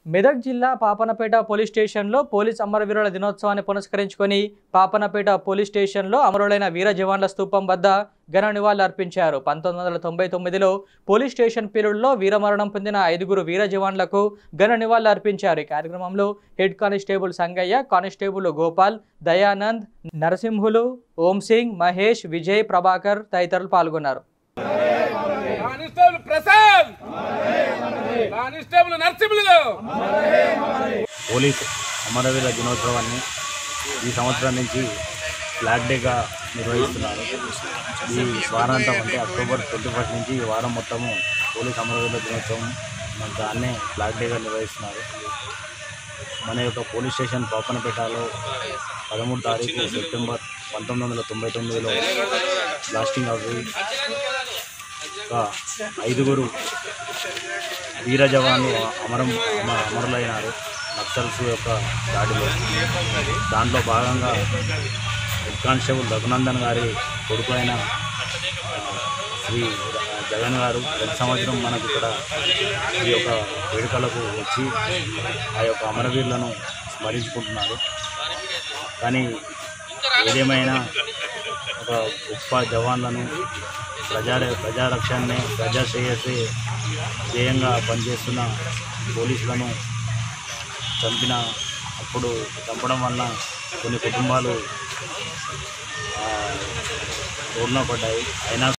మెదక్ జిల్లా పాపనపేట పోలీస్ స్టేషన్లో పోలీస్ అమరవీరుల దినోత్సవాన్ని పురస్కరించుకొని పాపనపేట పోలీస్ స్టేషన్లో అమరులైన వీర జవాన్ల స్తూపం వద్ద ఘన నివాళులు అర్పించారు పంతొమ్మిది వందల తొంభై తొమ్మిదిలో పోలీస్ స్టేషన్ పీరియడ్లో వీరమరణం పొందిన ఐదుగురు వీర జవాన్లకు ఘన నివాళులు అర్పించారు ఈ కార్యక్రమంలో head constable Sangayya constable Gopal Dayanand Narasimhulu Om Singh Mahesh Vijay Prabhakar తదితరులు పాల్గొన్నారు constable Prasad constable Narasimhulu police అమరవీర దినోత్సవాన్ని ఈ సంవత్సరం నుంచి ఫ్లాగ్ డేగా నిర్వహిస్తున్నారు ఈ వారాంతం అంటే అక్టోబర్ ట్వంటీ ఫస్ట్ నుంచి ఈ వారం మొత్తము పోలీస్ అమరవీర దినోత్సవం మన దాన్నే ఫ్లాగ్ డేగా నిర్వహిస్తున్నారు మన యొక్క పోలీస్ స్టేషన్ పాపనపేటలో పదమూడు తారీఖు సెప్టెంబర్ పంతొమ్మిది వందల తొంభై తొమ్మిదిలో బ్లాస్టింగ్ అవి ఒక ఐదుగురు వీర జవాన్లు అమరం అమ- అమరులైనారు నక్సల్స్ యొక్క దాడిలో దాంట్లో భాగంగా హెడ్ కానిస్టేబుల్ రఘునందన్ గారి కొడుకు అయిన ఆ, శ్రీ జగన్ గారు ప్రతి సంవత్సరం మనకు ఇక్కడ ఈ యొక్క వేడుకలకు వచ్చి ఆ యొక్క అమరవీరులను స్మరించుకుంటున్నారు కానీ ఏదేమైనా ఒక గొప్ప జవాన్లను ప్రజా ప్రజారక్షణనే ప్రజా శ్రేయస్సే ధ్యేయంగా పనిచేస్తున్న పోలీసులను చంపిన అప్పుడు చంపడం వలన కొన్ని కుటుంబాలు ఆ, రోడ్డున పడ్డాయి అయినా